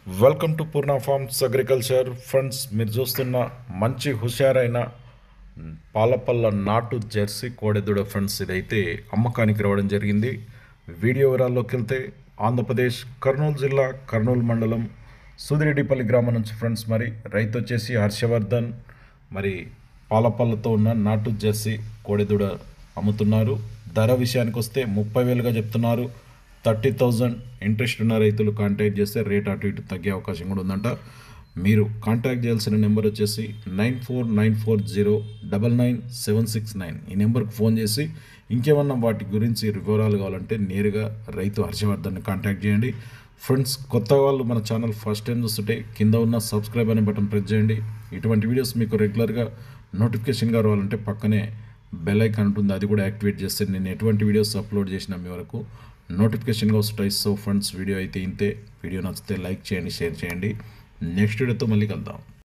welcome to Purna farms agriculture friends మీరు చూస్తున్న మంచి హుషారైన పాలపల్ల నాటు జెర్సీ కోడెదూడ ఫ్రెండ్స్ ఇదైతే అమ్మకానికి రావడం జరిగింది వీడియో వివరాల్లోకి వెళ్తే ఆంధ్రప్రదేశ్ కర్నూలు జిల్లా కర్నూలు మండలం సుదిరెడ్డిపల్లి గ్రామం నుంచి ఫ్రెండ్స్ మరి రైతు వచ్చేసి హర్షవర్ధన్ మరి పాలపల్లతో ఉన్న నాటు జెర్సీ కోడెదూడ అమ్ముతున్నారు ధర విషయానికి వస్తే ముప్పై వేలుగా చెప్తున్నారు థర్టీ థౌజండ్ ఇంట్రెస్ట్ ఉన్న రైతులు కాంటాక్ట్ చేస్తే రేట్ అటు ఇటు తగ్గే అవకాశం కూడా ఉందంట మీరు కాంటాక్ట్ చేయాల్సిన నెంబర్ వచ్చేసి nine four nine four zero double nine seven six nine ఈ నెంబర్కి ఫోన్ చేసి ఇంకేమన్నా వాటి గురించి వివరాలు కావాలంటే నేరుగా రైతు హర్షవర్ధన్ని కాంటాక్ట్ చేయండి ఫ్రెండ్స్ కొత్త వాళ్ళు మన ఛానల్ ఫస్ట్ టైం చూస్తుంటే కింద ఉన్న సబ్స్క్రైబ్ అనే బటన్ ప్రెస్ చేయండి ఇటువంటి వీడియోస్ మీకు రెగ్యులర్గా నోటిఫికేషన్గా రావాలంటే పక్కనే బెల్ ఐకాన్ ఉంటుంది అది కూడా యాక్టివేట్ చేస్తే నేను ఎటువంటి వీడియోస్ అప్లోడ్ చేసినా మీ వరకు నోటిఫికేషన్గా వస్తాయి సో ఫ్రెండ్స్ వీడియో అయితే ఇంతే వీడియో నచ్చితే లైక్ చేయండి షేర్ చేయండి నెక్స్ట్ వీడియోతో మళ్ళీ కలుద్దాం